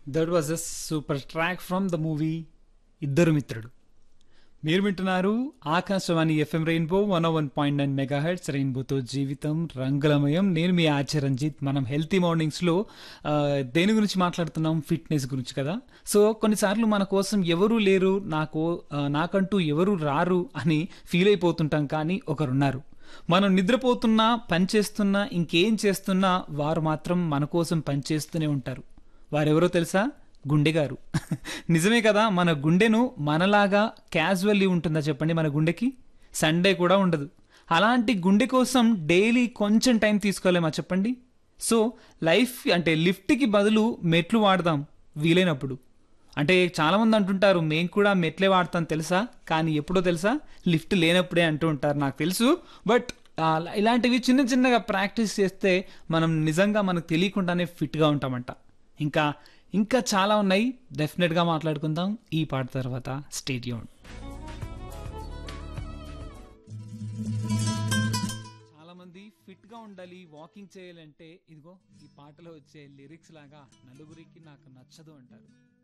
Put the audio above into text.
that was a super track from the movie Iddaru Mitrudu మీరు వింటున్నారు Akashvani FM rainbow one one point nine megahertz రెయిన్బోతో జీవితం రంగులమయం నేను మీ ఆచార్య రంజిత్ మనం హెల్తీ మార్నింగ్స్లో ఆ, దేని గురించి మాట్లాడుతున్నాం ఫిట్నెస్ గురించి కదా సో కొన్నిసార్లు మన కోసం ఎవరు లేరు నాకు ఆ, నాకంటూ ఎవరు రారు అని ఫీల్ అయిపోతుంటాం కానీ ఒకరున్నారు మనం నిద్రపోతున్నా పని చేస్తున్నా ఇంకేం చేస్తున్నా వారు మాత్రం మన కోసం పనిచేస్తూనే ఉంటారు వారెవరో తెలుసా గుండె గారు నిజమే కదా మన గుండెను మనలాగా క్యాజువల్లీ ఉంటుందా చెప్పండి మన గుండెకి సండే కూడా ఉండదు అలాంటి గుండె కోసం డైలీ కొంచెం టైం తీసుకోలేమా చెప్పండి సో లైఫ్ అంటే లిఫ్ట్కి బదులు మెట్లు వాడదాం వీలైనప్పుడు అంటే చాలామంది అంటుంటారు మేము కూడా మెట్లే వాడతాం తెలుసా కానీ ఎప్పుడో తెలుసా లిఫ్ట్ లేనప్పుడే అంటూ ఉంటారు నాకు తెలుసు బట్ ఆ, ఇలాంటివి చిన్న చిన్నగా ప్రాక్టీస్ చేస్తే మనం నిజంగా మనకు తెలియకుండానే ఫిట్గా ఉంటామంట ఇంకా ఇంకా చాలా ఉన్నాయి డెఫినెట్గా మాట్లాడుకుందాం ఈ పాట తర్వాత స్టేడియం చాలా మంది ఫిట్ గా ఉండాలి వాకింగ్ చేయాలంటే ఇదిగో ఈ పాటలో వచ్చే లిరిక్స్ లాగా నలుగురికి నాకు నచ్చదు అంటారు